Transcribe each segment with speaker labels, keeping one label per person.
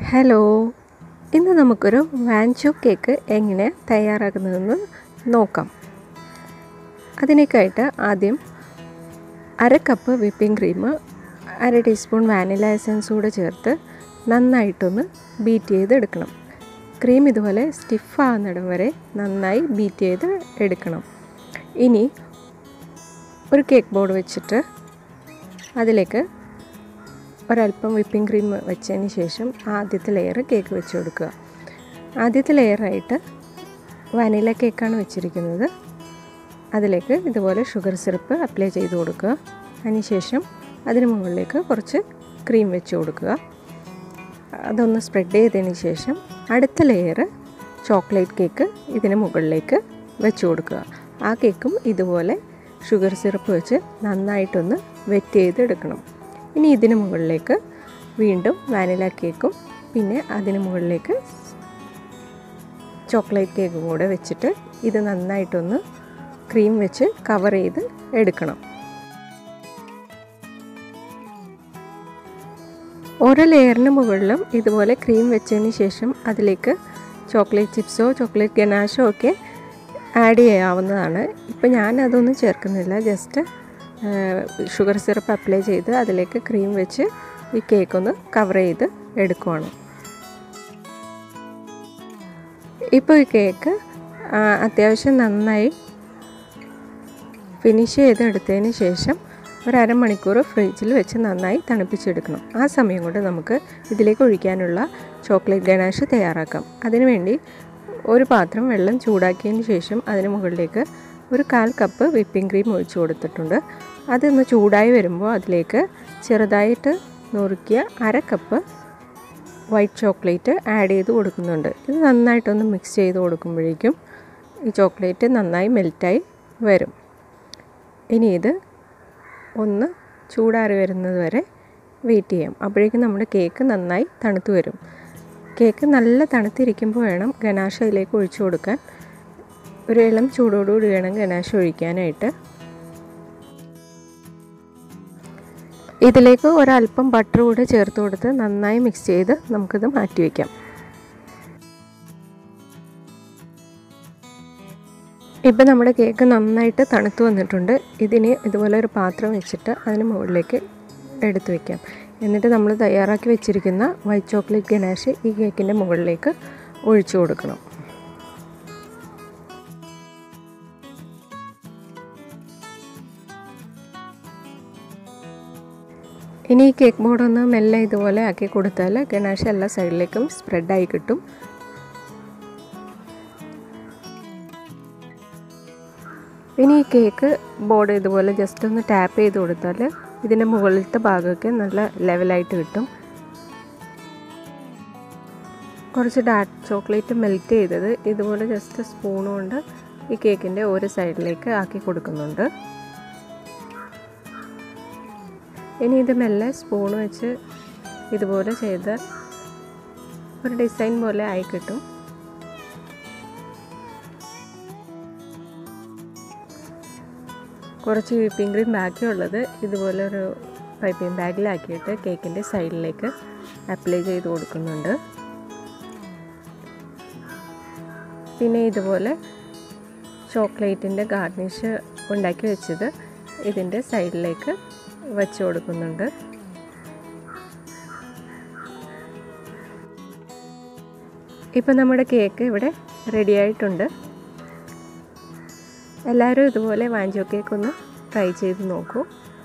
Speaker 1: hello ഇന്ന് നമുക്കൊരു Wanchoo cake എങ്ങനെ തയ്യാറാക്കുന്നതെന്ന് നോക്കാം അതിനേക്കായിട്ട് ആദ്യം അര കപ്പ് വിപ്പിംഗ് ക്രീം അര ടീസ്പൂൺ വാനില എസൻസ് കൂടെ ചേർത്ത് നന്നായിട്ടൊന്ന് ബീറ്റ് ചെയ്ത് എടുക്കണം ക്രീം ഇതുപോലെ സ്റ്റിഫ് ആകുന്നിടം വരെ നന്നായി ബീറ്റ് ചെയ്ത് എടുക്കണം ഇനി ഒരു കേക്ക് ബോർഡ് വെച്ചിട്ട് അതിലേക്ക് ഒരല്പം വിപ്പിംഗ് ക്രീം വെച്ചതിന് ശേഷം ആദ്യത്തെ ലെയർ കേക്ക് വെച്ച് കൊടുക്കുക ആദ്യത്തെ ലെയറായിട്ട് വാനില കേക്കാണ് വെച്ചിരിക്കുന്നത് അതിലേക്ക് ഇതുപോലെ ഷുഗർ സിറപ്പ് അപ്ലൈ ചെയ്ത് കൊടുക്കുക അതിനുശേഷം അതിന് മുകളിലേക്ക് കുറച്ച് ക്രീം വെച്ച് കൊടുക്കുക അതൊന്ന് സ്പ്രെഡ് ചെയ്തതിന് ശേഷം അടുത്ത ലെയർ ചോക്ലേറ്റ് കേക്ക് ഇതിന് മുകളിലേക്ക് വെച്ച് കൊടുക്കുക ആ കേക്കും ഇതുപോലെ ഷുഗർ സിറപ്പ് വെച്ച് നന്നായിട്ടൊന്ന് വെറ്റ് ചെയ്തെടുക്കണം ഇനി ഇതിന് മുകളിലേക്ക് വീണ്ടും വാനില കേക്കും പിന്നെ അതിന് മുകളിലേക്ക് ചോക്ലേറ്റ് കേക്കും കൂടെ വെച്ചിട്ട് ഇത് നന്നായിട്ടൊന്ന് ക്രീം വെച്ച് കവർ ചെയ്ത് എടുക്കണം ഓരോ ലെയറിന് മുകളിലും ഇതുപോലെ ക്രീം വെച്ചതിന് ശേഷം അതിലേക്ക് ചോക്ലേറ്റ് ചിപ്സോ ചോക്ലേറ്റ് ഗനാഷോ ഒക്കെ ആഡ് ചെയ്യാവുന്നതാണ് ഇപ്പം ഞാൻ അതൊന്നും ചേർക്കുന്നില്ല ജസ്റ്റ് ഷുഗർ സിറപ്പ് അപ്ലൈ ചെയ്ത് അതിലേക്ക് ക്രീം വെച്ച് ഈ കേക്ക് ഒന്ന് കവർ ചെയ്ത് എടുക്കുവാണ് ഇപ്പോൾ ഈ കേക്ക് അത്യാവശ്യം നന്നായി ഫിനിഷ് ചെയ്തെടുത്തതിന് ശേഷം ഒരു അരമണിക്കൂർ ഫ്രിഡ്ജിൽ വെച്ച് നന്നായി തണുപ്പിച്ചെടുക്കണം ആ സമയം കൊണ്ട് നമുക്ക് ഇതിലേക്ക് ഒഴിക്കാനുള്ള ചോക്ലേറ്റ് ഗനാഷ് തയ്യാറാക്കാം അതിനുവേണ്ടി ഒരു പാത്രം വെള്ളം ചൂടാക്കിയതിന് ശേഷം അതിന് മുകളിലേക്ക് ഒരു കാൽ കപ്പ് വിപ്പിംഗ് ക്രീം ഒഴിച്ചു കൊടുത്തിട്ടുണ്ട് അതൊന്ന് ചൂടായി വരുമ്പോൾ അതിലേക്ക് ചെറുതായിട്ട് നുറുക്കിയ അര കപ്പ് വൈറ്റ് ചോക്ലേറ്റ് ആഡ് ചെയ്ത് കൊടുക്കുന്നുണ്ട് ഇത് നന്നായിട്ടൊന്ന് മിക്സ് ചെയ്ത് കൊടുക്കുമ്പോഴേക്കും ഈ ചോക്ലേറ്റ് നന്നായി മെൽറ്റായി വരും ഇനി ഇത് ഒന്ന് ചൂടാറി വരുന്നത് വരെ വെയിറ്റ് ചെയ്യാം അപ്പോഴേക്കും നമ്മുടെ കേക്ക് നന്നായി തണുത്ത് വരും കേക്ക് നല്ല തണുത്തിരിക്കുമ്പോൾ വേണം ഗനാഷ അതിലേക്ക് ഒഴിച്ചു കൊടുക്കാൻ ഒരു ഇളം ചൂടോടുകൂടി വേണം ഗനാഷ ഒഴിക്കാനായിട്ട് ഇതിലേക്ക് ഒരല്പം ബട്ടർ കൂടെ ചേർത്ത് കൊടുത്ത് നന്നായി മിക്സ് ചെയ്ത് നമുക്കിത് മാറ്റി വയ്ക്കാം ഇപ്പം നമ്മുടെ കേക്ക് നന്നായിട്ട് തണുത്ത് വന്നിട്ടുണ്ട് ഇതിന് ഇതുപോലെ ഒരു പാത്രം വെച്ചിട്ട് അതിന് മുകളിലേക്ക് എടുത്തു വയ്ക്കാം എന്നിട്ട് നമ്മൾ തയ്യാറാക്കി വെച്ചിരിക്കുന്ന വൈറ്റ് ചോക്ലേറ്റ് ഗനാഷ് ഈ കേക്കിൻ്റെ മുകളിലേക്ക് ഒഴിച്ചു കൊടുക്കണം ഇനി ഈ കേക്ക് ബോർഡ് ഒന്ന് മെല്ലെ ഇതുപോലെ ആക്കി കൊടുത്താൽ ഗണാഷ് എല്ലാ സൈഡിലേക്കും സ്പ്രെഡായി കിട്ടും ഇനി ഈ കേക്ക് ബോർഡ് ഇതുപോലെ ജസ്റ്റ് ഒന്ന് ടാപ്പ് ചെയ്ത് കൊടുത്താൽ ഇതിൻ്റെ മുകളിലത്തെ ഭാഗമൊക്കെ നല്ല ലെവലായിട്ട് കിട്ടും കുറച്ച് ഡാർക്ക് ചോക്ലേറ്റ് മെൽറ്റ് ചെയ്തത് ഇതുപോലെ ജസ്റ്റ് സ്പൂൺ കൊണ്ട് ഈ കേക്കിൻ്റെ ഒരു സൈഡിലേക്ക് ആക്കി കൊടുക്കുന്നുണ്ട് ഇനി ഇത് മെല്ലെ സ്പൂൺ വെച്ച് ഇതുപോലെ ചെയ്ത് ഒരു ഡിസൈൻ പോലെ ആയി കിട്ടും കുറച്ച് വിപ്പിംഗ് ക്രീം ബാക്കിയുള്ളത് ഇതുപോലെ ഒരു പൈപ്പിംഗ് ബാഗിലാക്കിയിട്ട് കേക്കിൻ്റെ സൈഡിലേക്ക് അപ്ലൈ ചെയ്ത് കൊടുക്കുന്നുണ്ട് പിന്നെ ഇതുപോലെ ചോക്ലേറ്റിൻ്റെ ഗാർണിഷ് ഉണ്ടാക്കി വെച്ചത് ഇതിൻ്റെ സൈഡിലേക്ക് വെച്ച് കൊടുക്കുന്നുണ്ട് ഇപ്പം നമ്മുടെ കേക്ക് ഇവിടെ റെഡി ആയിട്ടുണ്ട് എല്ലാവരും ഇതുപോലെ വാഞ്ചോ കേക്ക് ഒന്ന് ട്രൈ ചെയ്ത് നോക്കൂ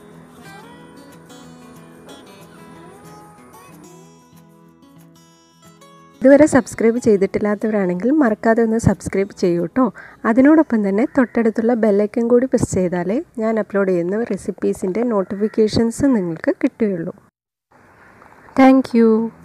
Speaker 1: ഇതുവരെ സബ്സ്ക്രൈബ് ചെയ്തിട്ടില്ലാത്തവരാണെങ്കിൽ മറക്കാതെ ഒന്ന് സബ്സ്ക്രൈബ് ചെയ്യൂ കേട്ടോ അതിനോടൊപ്പം തന്നെ തൊട്ടടുത്തുള്ള ബെല്ലൈക്കൻ കൂടി പ്രസ് ചെയ്താലേ ഞാൻ അപ്ലോഡ് ചെയ്യുന്ന റെസിപ്പീസിൻ്റെ നോട്ടിഫിക്കേഷൻസ് നിങ്ങൾക്ക് കിട്ടുകയുള്ളൂ താങ്ക്